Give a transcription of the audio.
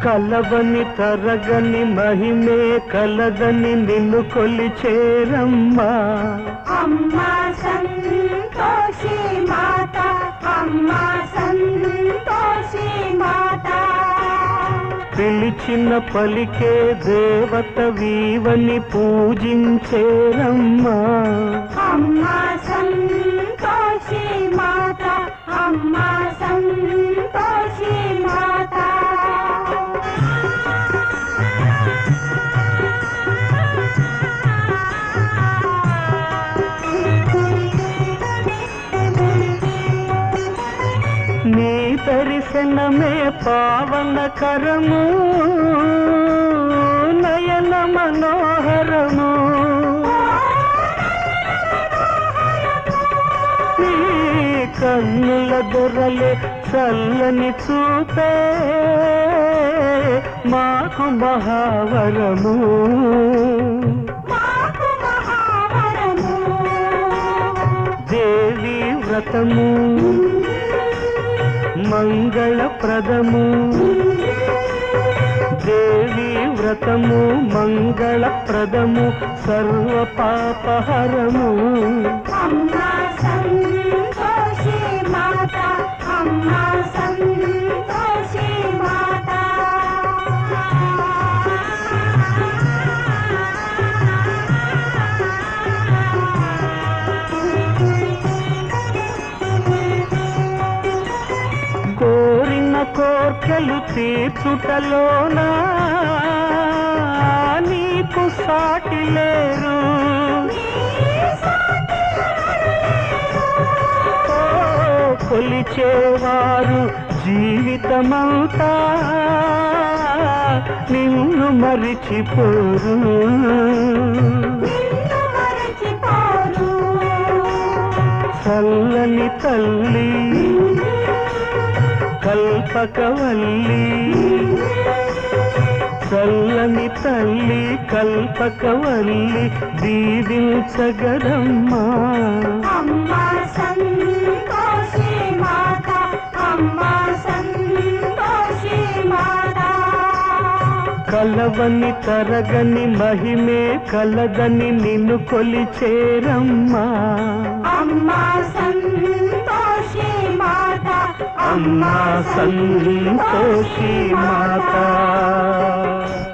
కలవని తరగని మహిమే కలదని నిన్ను కొలిచేరమ్మా అమ్మా సంతోషి మాత అమ్మా సంతోషి మాత పిలిచిన పలికే దేవత వీవని పూజించేరమ్మా అమ్మా సంతోషి మాత అమ్మా సంతోషి మాత నీ దర్శనమే పావనకరము నయన మనోహరము నీ కన్నుల దొరలే చల్లని చూపే మాకు మహావరము మాకు మహావరము దేవి వ్రతము మంగళప్రదము దేవి వ్రతము మంగళప్రదము సర్వ పాపహరము అమ్మా సంతోషి మాత అమ్మా సంతోషి మాత కోరిన కోర్కెలు తీర్చుటలోనా నీకు సాటి లేరు ఓ, కొలిచేవారు జీవితమంతా నిన్ను మరిచిపోరు నిన్ను మరచిపోరు చల్లని తల్లి కల్పకవల్లి చల్లని తల్లి కల్పకవల్లి దీవించగదమ్మా అమ్మా సంతోషి మాత అమ్మా సంతోషి మాత కలవని తరగని మహిమే కలదని నిన్ను కొలిచేరమ్మా అమ్మా సంతోషి మాత అమ్మా సంతోషి మాత